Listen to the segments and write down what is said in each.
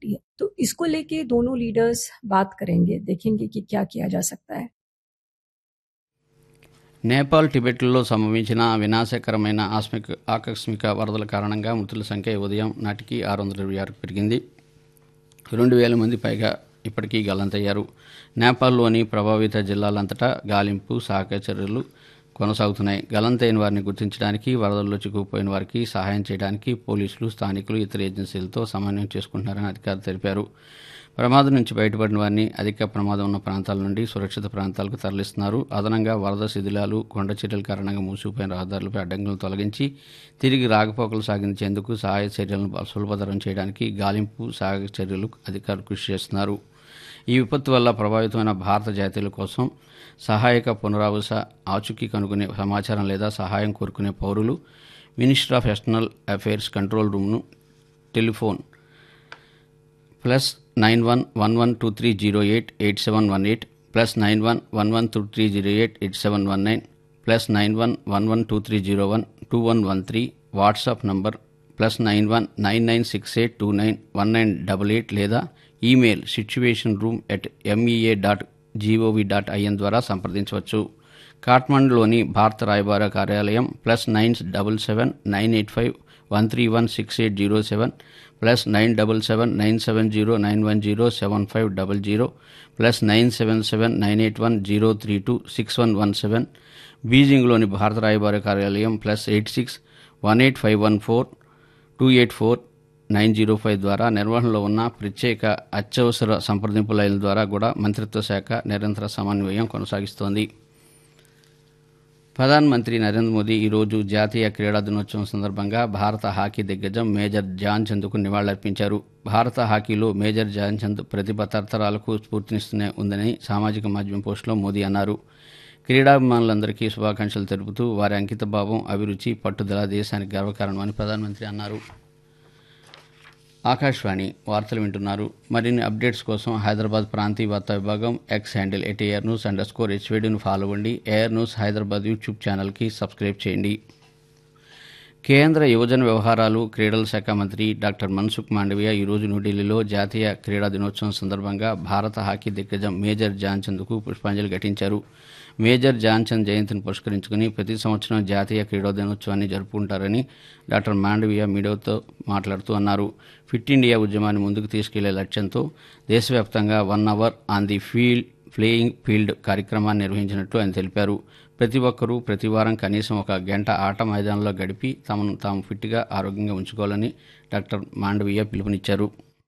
priority है तो इसको लेके दोनों लीडर्स बात करेंगे देखेंगे कि क्या किया जा सकता है నేపాల్ టిబెట్లో సంభవించిన వినాశకరమైన ఆస్మిక ఆకస్మిక వరదల కారణంగా మృతుల సంఖ్య ఉదయం నాటికి ఆరు వందల ఇరవై ఆరుకు పెరిగింది రెండు వేల మంది పైగా ఇప్పటికీ గల్లంతయ్యారు నేపాల్లోని ప్రభావిత జిల్లాలంతటా గాలింపు సహాయక చర్యలు కొనసాగుతున్నాయి గల్లంతైన వారిని గుర్తించడానికి వరదల్లో చిక్కుకుపోయిన వారికి సహాయం చేయడానికి పోలీసులు స్థానికులు ఇతర ఏజెన్సీలతో సమన్వయం చేసుకుంటున్నారని అధికారులు తెలిపారు ప్రమాదం నుంచి బయటపడిన వారిని అధిక ప్రమాదం ఉన్న ప్రాంతాల నుండి సురక్షిత ప్రాంతాలకు తరలిస్తున్నారు అదనంగా వరద శిథిలాలు కొండ చర్యల కారణంగా మూసిపోయిన రహదారులపై అడ్డంకులను తొలగించి తిరిగి రాకపోకలు సాగించేందుకు సహాయ చర్యలను సులభతరం చేయడానికి గాలింపు సహాయక చర్యలు అధికారులు కృషి చేస్తున్నారు ఈ విపత్తు వల్ల ప్రభావితమైన భారత జాతీయుల కోసం సహాయక పునరావాస ఆచూకీ కనుగొనే సమాచారం లేదా సహాయం కోరుకునే పౌరులు minister of external affairs control రూమ్ను telephone plus nine one one one two three zero eight eight seven one eight plus nine one one one two three zero eight eight seven one nine plus nine one one one two three zero one two one one three WhatsApp number plus nine one nine nine six eight two nine one nine double eight లేదా email situation room at MEA dot GOV dot IN ద్వారా సంప్రదించవచ్చు కాఠ్మండులోని భారత రాయబార కార్యాలయం plus nine double seven nine eight five one three one six eight zero seven plus nine double seven nine seven zero nine one zero seven five double zero plus nine seven seven nine eight one zero three two six one one seven బీజింగ్లోని భారత రాయబార కార్యాలయం plus eight six one eight five one four two eight four nine zero five ద్వారా నిర్వహణలో ఉన్న ప్రత్యేక అత్యవసర సంప్రదింపు లైన్ల ద్వారా కూడా మంత్రిత్వ శాఖ నిరంతర సమన్వయం కొనసాగిస్తోంది ప్రధానమంత్రి నరేంద్ర మోదీ ఈరోజు జాతీయ క్రీడా దినోత్సవం సందర్భంగా భారత హాకీ దిగ్గజం మేజర్ ధ్యాన్ చంద్కు నివాళులర్పించారు భారత హాకీలో మేజర్ ధ్యాన్ చంద్ ప్రతిభ తరతరాలకు స్ఫూర్తినిస్తూనే ఉందని సామాజిక మాధ్యమం పోస్టులో మోదీ అన్నారు క్రీడాభిమానులందరికీ శుభాకాంక్షలు తెలుపుతూ వారి అంకితభావం అభిరుచి పట్టుదల దేశానికి గర్వకారణమని ప్రధానమంత్రి అన్నారు ఆకాశవాణి వార్తలు వింటున్నారు మరిన్ని అప్డేట్స్ కోసం హైదరాబాద్ ప్రాంతీయ వార్తా విభాగం X handle at Air News underscore హెచ్వేడిను ఫాలో అవ్వండి ఎయిర్ న్యూస్ హైదరాబాద్ యూట్యూబ్ ఛానల్కి సబ్స్క్రైబ్ చేయండి కేంద్ర యువజన వ్యవహారాలు క్రీడల శాఖ మంత్రి డాక్టర్ మన్సుఖ్ మాండవీయ ఈరోజు న్యూఢిల్లీలో జాతీయ క్రీడా దినోత్సవం సందర్భంగా భారత హాకీ దిగ్గజం మేజర్ ధ్యాన్చంద్కు పుష్పాంజలి ఘటించారు మేజర్ ధ్యాన్చంద్ జయంతిని పురస్కరించుకుని ప్రతి సంవత్సరం జాతీయ క్రీడా దినోత్సవాన్ని జరుపుకుంటారని డాక్టర్ మాండవీయ మీడియాతో మాట్లాడుతూ అన్నారు ఫిట్ ఇండియా ఉద్యమాన్ని ముందుకు తీసుకెళ్లే లక్ష్యంతో దేశవ్యాప్తంగా one hour on the field playing field కార్యక్రమాన్ని నిర్వహించినట్లు ఆయన తెలిపారు ప్రతి ఒక్కరూ ప్రతి వారం కనీసం ఒక గంట ఆట మైదానంలో గడిపి తమను తాము ఫిట్గా ఆరోగ్యంగా ఉంచుకోవాలని డాక్టర్ మాండవీయ పిలుపునిచ్చారు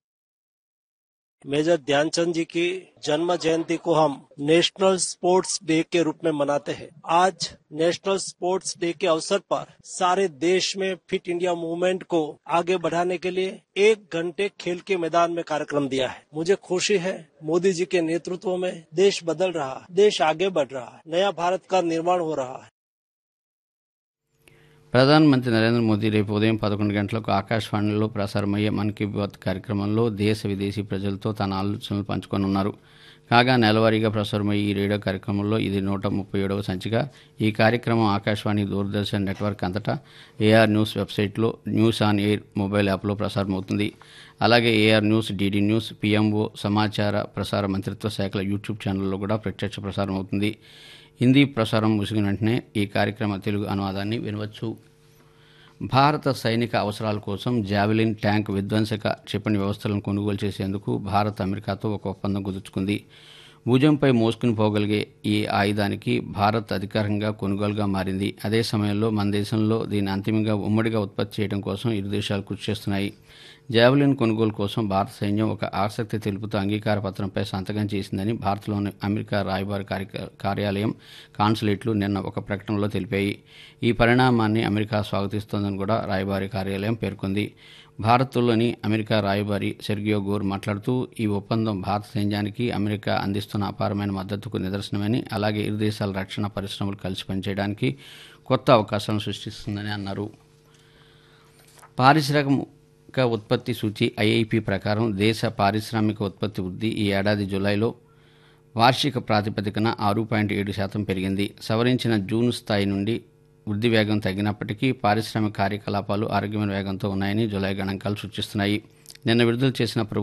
मेजर ध्यानचंद जी की जन्म जयंती को हम नेशनल स्पोर्ट्स डे के रूप में मनाते हैं आज नेशनल स्पोर्ट्स डे के अवसर पर सारे देश में फिट इंडिया मूवमेंट को आगे बढ़ाने के लिए एक घंटे खेल के मैदान में कार्यक्रम दिया है मुझे खुशी है मोदी जी के नेतृत्व में देश बदल रहा है देश आगे बढ़ रहा है नया भारत का निर्माण हो रहा है ప్రధానమంత్రి నరేంద్ర మోదీ రేపు ఉదయం పదకొండు గంటలకు ఆకాశవాణిలో ప్రసారమయ్యే మన్ కీ బాత్ కార్యక్రమంలో దేశ విదేశీ ప్రజలతో తన ఆలోచనలు పంచుకోనున్నారు కాగా నెలవారీగా ప్రసారమయ్యే ఈ రేడియో కార్యక్రమంలో ఇది నూట ముప్పై ఏడవ సంచిక ఈ కార్యక్రమం ఆకాశవాణి దూరదర్శన్ నెట్వర్క్ అంతటా ఏఆర్ న్యూస్ వెబ్సైట్లో న్యూస్ ఆన్ ఎయిర్ మొబైల్ యాప్లో ప్రసారమవుతుంది అలాగే AIR News DD News PMO సమాచార ప్రసార మంత్రిత్వ శాఖల యూట్యూబ్ ఛానల్లో కూడా ప్రత్యక్ష ప్రసారం అవుతుంది హిందీ ప్రసారం ముగిసిన వెంటనే ఈ కార్యక్రమ తెలుగు అనువాదాన్ని వినవచ్చు భారత సైనిక అవసరాల కోసం జావెలిన్ ట్యాంక్ విధ్వంసక క్షిపణి వ్యవస్థలను కొనుగోలు చేసేందుకు భారత్ అమెరికాతో ఒక ఒప్పందం కుదుర్చుకుంది భుజంపై మోసుకుని పోగలిగే ఈ ఆయుధానికి భారత్ అధికారికంగా కొనుగోలుగా మారింది అదే సమయంలో మన దేశంలో దీన్ని అంతిమంగా ఉమ్మడిగా ఉత్పత్తి చేయడం కోసం ఇరు దేశాలు కృషి చేస్తున్నాయి జావెలిన్ కొనుగోలు కోసం భారత సైన్యం ఒక ఆసక్తి తెలుపుతూ అంగీకార పత్రంపై సంతకం చేసిందని భారత్లోని అమెరికా రాయబార కార్య- కార్యాలయం కాన్సులేట్లు నిన్న ఒక ప్రకటనలో తెలిపాయి ఈ పరిణామాన్ని అమెరికా స్వాగతిస్తోందని కూడా రాయబారి కార్యాలయం పేర్కొంది భారత్లోని అమెరికా రాయబారి సెర్గియో గోర్ మాట్లాడుతూ ఈ ఒప్పందం భారత సైన్యానికి అమెరికా అందిస్తున్న అపారమైన మద్దతుకు నిదర్శనమని అలాగే ఇరు దేశాల రక్షణ పరిశ్రమలు కలిసి పనిచేయడానికి కొత్త అవకాశాలను సృష్టిస్తుందని అన్నారు పారిశ్రామిక ఉత్పత్తి సూచి ఐఐపి ప్రకారం దేశ పారిశ్రామిక ఉత్పత్తి వృద్ధి ఈ ఏడాది జూలైలో వార్షిక ప్రాతిపదికన ఆరు పాయింట్ ఏడు శాతం పెరిగింది సవరించిన జూన్ స్థాయి నుండి వృద్ధి వేగం తగ్గినప్పటికీ పారిశ్రామిక కార్యకలాపాలు ఆరోగ్యమైన వేగంతో ఉన్నాయని జులై గణాంకాలు సూచిస్తున్నాయి నిన్న విడుదల చేసిన ప్రభుత్వ